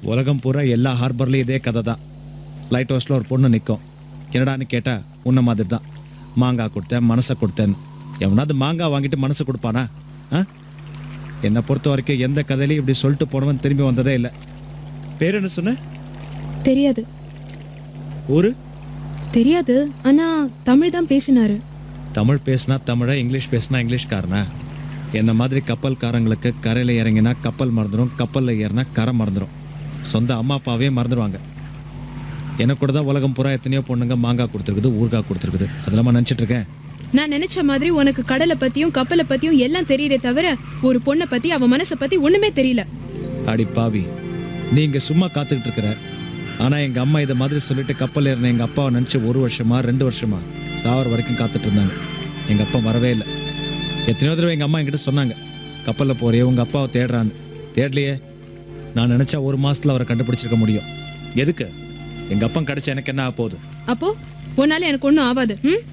உலகம் பூரா எல்லா ஹார்பர்லயும் இதே கதை தான் லைட் ஹவுஸ்ல ஒரு பொண்ணு நிற்கும் என்னடான்னு கேட்டா உன்ன மாதிரி தான் மாங்காய் கொடுத்தேன் மனசை கொடுத்தேன்னு எவனாவது மாங்காய் வாங்கிட்டு மனசு கொடுப்பானா ஆ என்னை பொறுத்த வரைக்கும் எந்த கதையிலையும் இப்படி சொல்லிட்டு போனவன் திரும்பி வந்ததே இல்லை பேர் என்ன சொன்ன தெரியாது ஊரு தெரியாது ஆனா தமிழ் தான் பேசினாரு தமிழ் பேசினா தமிழை இங்கிலீஷ் பேசினா இங்கிலீஷ்காரனா என்ன மாதிரி கப்பல்காரங்களுக்கு கரையில் இறங்கினா கப்பல் மறந்துடும் கப்பலில் ஏறினா கரை மறந்துடும் சொந்த அம்மா அப்பாவே மறந்துடுவாங்க எனக்கு கூட தான் உலகம் பூரா எத்தனையோ பொண்ணுங்க மாங்காய் கொடுத்துருக்குது ஊறுகாய் கொடுத்துருக்குது அதெல்லாம் நினச்சிட்டு இருக்கேன் நான் நினைச்ச மாதிரி உனக்கு கடலை பத்தியும் கப்பலை பத்தியும் எல்லாம் தெரியுதே தவிர ஒரு பொண்ணை பத்தி அவ மனசை பத்தி ஒண்ணுமே தெரியல அடி பாவி நீங்க சும்மா காத்துக்கிட்டு இருக்கிற ஆனா எங்க அம்மா இதை மாதிரி சொல்லிட்டு கப்பல் ஏறின எங்க அப்பாவை நினைச்சு ஒரு வருஷமா ரெண்டு வருஷமா சாவர வரைக்கும் காத்துட்டு இருந்தாங்க எங்க அப்பா வரவே இல்லை எத்தனையோ தடவை எங்க அம்மா என்கிட்ட சொன்னாங்க கப்பல்ல போறியே உங்க அப்பாவை தேடுறான்னு தேடலையே நான் நினைச்சா ஒரு மாசத்துல அவரை கண்டுபிடிச்சிருக்க முடியும் எதுக்கு எங்க அப்பா கிடைச்ச எனக்கு என்ன ஆக போகுது அப்போ உன்னால எனக்கு ஒண்ணும் ஆகாது ம்